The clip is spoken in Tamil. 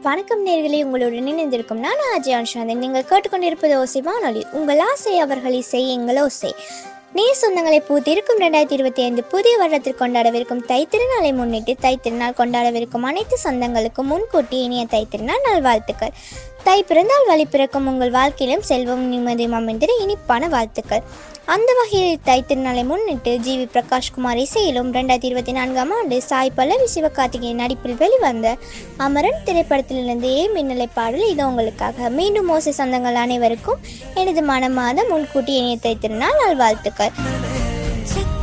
வணக்கம் நேர்களே உங்களுடன் இணைந்திருக்கும் நான் அஜய் அனுஷாந்தன் நீங்கள் கேட்டுக்கொண்டிருப்பது ஓசை வானொலி உங்கள் ஆசை அவர்கள் இசை எங்கள் ஓசை நேர் சொந்தங்களை பூத்திருக்கும் ரெண்டாயிரத்தி இருபத்தி ஐந்து புதிய வருடத்தில் கொண்டாடவிருக்கும் தைத்திருநாளை முன்னிட்டு தைத்திருநாள் கொண்டாடவிருக்கும் அனைத்து சொந்தங்களுக்கும் முன்கூட்டி இனிய தைத்திருநாள் நல்வாழ்த்துக்கள் தை பிறந்தால் வழி பிறக்கும் உங்கள் வாழ்க்கையிலும் செல்வம் நிம்மதியும் அமைந்திட இனிப்பான வாழ்த்துக்கள் அந்த வகையில் தைத்திருநாளை முன்னிட்டு ஜி வி பிரகாஷ்குமார் இசையிலும் ரெண்டாயிரத்தி இருபத்தி நான்காம் ஆண்டு சாய் பல்லவி சிவகார்த்திகேயன் நடிப்பில் வெளிவந்த அமரன் திரைப்படத்திலிருந்து ஏ மின்னலை பாடல் இது உங்களுக்காக மீண்டும் மோசை சொந்தங்கள் அனைவருக்கும் எனது மனமாத முன்கூட்டி இணைய தைத்திருநாள் நல்வாழ்த்துக்கள் செக்க